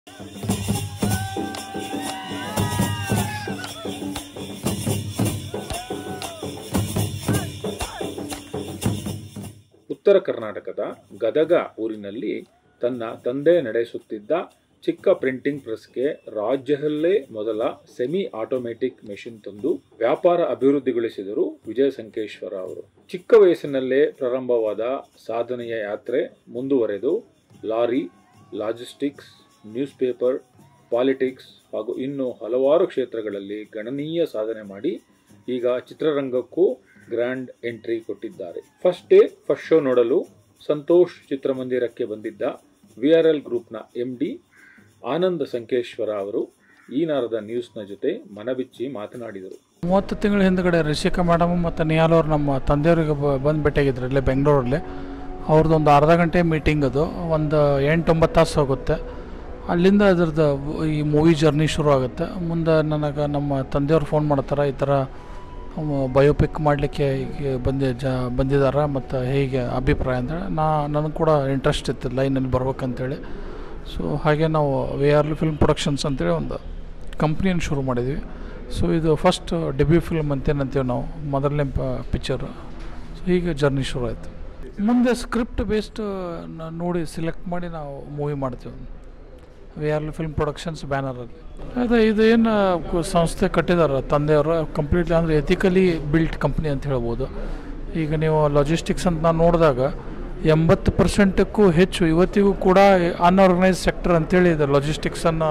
ಉತ್ತರ ಕರ್ನಾಟಕದ ಗದಗ ಊರಿನಲ್ಲಿ ತನ್ನ ತಂದೆ ನಡೆಸುತ್ತಿದ್ದ ಚಿಕ್ಕ ಪ್ರಿಂಟಿಂಗ್ ಪ್ರೆಸ್ಗೆ ರಾಜ್ಯದಲ್ಲೇ ಮೊದಲ ಸೆಮಿ ಆಟೋಮ್ಯಾಟಿಕ್ ಮೆಷಿನ್ ತಂದು ವ್ಯಾಪಾರ ಅಭಿವೃದ್ಧಿಗೊಳಿಸಿದರು ವಿಜಯ ಸಂಕೇಶ್ವರ ಅವರು ಚಿಕ್ಕ ವಯಸ್ಸಿನಲ್ಲೇ ಪ್ರಾರಂಭವಾದ ಸಾಧನೆಯ ಯಾತ್ರೆ ಮುಂದುವರೆದು lorry logistics newspaper politics ಹಾಗೂ ಇನ್ನು ಹಲವಾರು ಕ್ಷೇತ್ರಗಳಲ್ಲಿ ಗಣನೀಯ ಸಾಧನೆ ಮಾಡಿ ಈಗ ಚಿತ್ರರಂಗಕ್ಕೂ ಗ್ರ್ಯಾಂಡ್ ಎಂಟ್ರಿ ಕೊಟ್ಟಿದ್ದಾರೆ ಫಸ್ಟ್ ಡೇ ಫಸ್ಟ್ ಶೋ ನೋಡಲು ಸಂತೋಷ್ ಚಿತ್ರಮಂದಿರಕ್ಕೆ ಬಂದಿದ್ದ ವಿಆರ್ಎಲ್ ಗ್ರೂಪ್ನ ಎಂಡಿ ಆನಂದ ಸಂಕೇಶ್ವರ ಅವರು ಈ ನಾರದ ನ್ಯೂಸ್ನ ಜೊತೆ ಮನಬಿಚ್ಚಿ ಮಾತನಾಡಿದರು ಮೂವತ್ತು ತಿಂಗಳ ಹಿಂದ್ಗಡೆ ರಿಷಿಕಾ ಮೇಡಮ್ ಮತ್ತು ನಿಯಾಲ್ ಅವ್ರು ನಮ್ಮ ತಂದೆಯವ್ರಿಗೆ ಬ ಬಂದು ಭೇಟಿಯಾಗಿದ್ರು ಇಲ್ಲೇ ಬೆಂಗಳೂರಲ್ಲಿ ಅವ್ರದ್ದು ಒಂದು ಅರ್ಧ ಗಂಟೆ ಮೀಟಿಂಗ್ ಅದು ಒಂದು ಎಂಟು ಒಂಬತ್ತು ತಾಸು ಹೋಗುತ್ತೆ ಅಲ್ಲಿಂದ ಅದ್ರದ್ದು ಈ ಮೂವಿ ಜರ್ನಿ ಶುರು ಆಗುತ್ತೆ ಮುಂದೆ ನನಗೆ ನಮ್ಮ ತಂದೆಯವ್ರು ಫೋನ್ ಮಾಡ್ತಾರೆ ಈ ಥರ ಬಯೋಪಿಕ್ ಮಾಡಲಿಕ್ಕೆ ಈಗ ಬಂದಿ ಜ ಬಂದಿದ್ದಾರೆ ಮತ್ತು ಹೇಗೆ ಅಭಿಪ್ರಾಯ ಅಂದರೆ ನಾ ನನಗೆ ಕೂಡ ಇಂಟ್ರೆಸ್ಟ್ ಇತ್ತು ಲೈನಲ್ಲಿ ಬರ್ಬೇಕಂತೇಳಿ ಸೊ ಹಾಗೆ ನಾವು ವಿ ಆರ್ ಫಿಲ್ಮ್ ಪ್ರೊಡಕ್ಷನ್ಸ್ ಅಂತೇಳಿ ಒಂದು ಕಂಪ್ನಿಯನ್ನು ಶುರು ಮಾಡಿದ್ವಿ ಸೊ ಇದು ಫಸ್ಟ್ ಡೆಬ್ಯೂ ಫಿಲ್ಮ್ ಅಂತೇನಂತೀವಿ ನಾವು ಮೊದಲನೇ ಪಿಕ್ಚರ್ ಸೊ ಹೀಗೆ ಜರ್ನಿ ಶುರು ಆಯಿತು ಮುಂದೆ ಸ್ಕ್ರಿಪ್ಟ್ ಬೇಸ್ಡ್ ನೋಡಿ ಸೆಲೆಕ್ಟ್ ಮಾಡಿ ನಾವು ಮೂವಿ ಮಾಡ್ತೀವಿ ವಿ ಆರ್ ಫಿಲ್ಮ್ ಪ್ರೊಡಕ್ಷನ್ಸ್ ಬ್ಯಾನರಲ್ಲಿ ಅದೇ ಇದು ಏನು ಕು- ಸಂಸ್ಥೆ ಕಟ್ಟಿದ್ದಾರೆ ತಂದೆಯವರು ಕಂಪ್ಲೀಟ್ಲಿ ಅಂದರೆ ಎಥಿಕಲಿ ಬಿಲ್ಟ್ ಕಂಪ್ನಿ ಅಂತ ಹೇಳ್ಬೋದು ಈಗ ನೀವು ಲಾಜಿಸ್ಟಿಕ್ಸ್ ಅಂತ ನಾನು ನೋಡಿದಾಗ ಎಂಬತ್ತು ಪರ್ಸೆಂಟಕ್ಕೂ ಹೆಚ್ಚು ಇವತ್ತಿಗೂ ಕೂಡ ಅನ್ಆರ್ಗನೈಸ್ ಸೆಕ್ಟರ್ ಅಂತೇಳಿ ಇದೆ ಲಾಜಿಸ್ಟಿಕ್ಸನ್ನು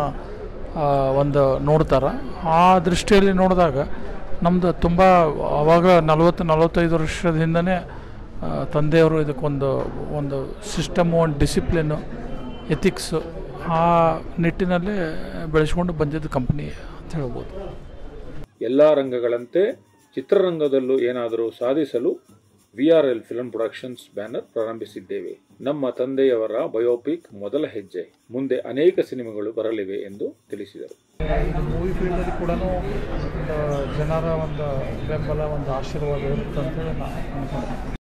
ಒಂದು ನೋಡ್ತಾರೆ ಆ ದೃಷ್ಟಿಯಲ್ಲಿ ನೋಡಿದಾಗ ನಮ್ಮದು ತುಂಬ ಆವಾಗ ನಲವತ್ತು ನಲವತ್ತೈದು ವರ್ಷದ ಹಿಂದನೇ ಆ, ತಂದೆಯವರು ಇದಕ್ಕೊಂದು ಒಂದು ಸಿಸ್ಟಮು ಒಂದು ಡಿಸಿಪ್ಲಿನ್ನು ಎಥಿಕ್ಸು ಆ ನಿಟ್ಟಿನಲ್ಲಿ ಬೆಳೆಸ್ಕೊಂಡು ಬಂದಿದ್ದು ಕಂಪ್ನಿ ಅಂತ ಹೇಳ್ಬೋದು ಎಲ್ಲ ರಂಗಗಳಂತೆ ಚಿತ್ರರಂಗದಲ್ಲೂ ಏನಾದರೂ ಸಾಧಿಸಲು ವಿಆರ್ಎಲ್ ಫಿಲ್ಮ್ ಪ್ರೊಡಕ್ಷನ್ಸ್ ಬ್ಯಾನರ್ ಪ್ರಾರಂಭಿಸಿದ್ದೇವೆ ನಮ್ಮ ತಂದೆಯವರ ಬಯೋಪಿಕ್ ಮೊದಲ ಹೆಜ್ಜೆ ಮುಂದೆ ಅನೇಕ ಸಿನಿಮಾಗಳು ಬರಲಿವೆ ಎಂದು ತಿಳಿಸಿದರು ಮೂವಿ ಫೀಲ್ಡಲ್ಲಿ ಕೂಡ ಜನರ ಒಂದು ಬೆಂಬಲ ಒಂದು ಆಶೀರ್ವಾದ ಇರುತ್ತೆ ಅಂತೇಳಿ ನಾನು ಅನ್ಕೊಂಡು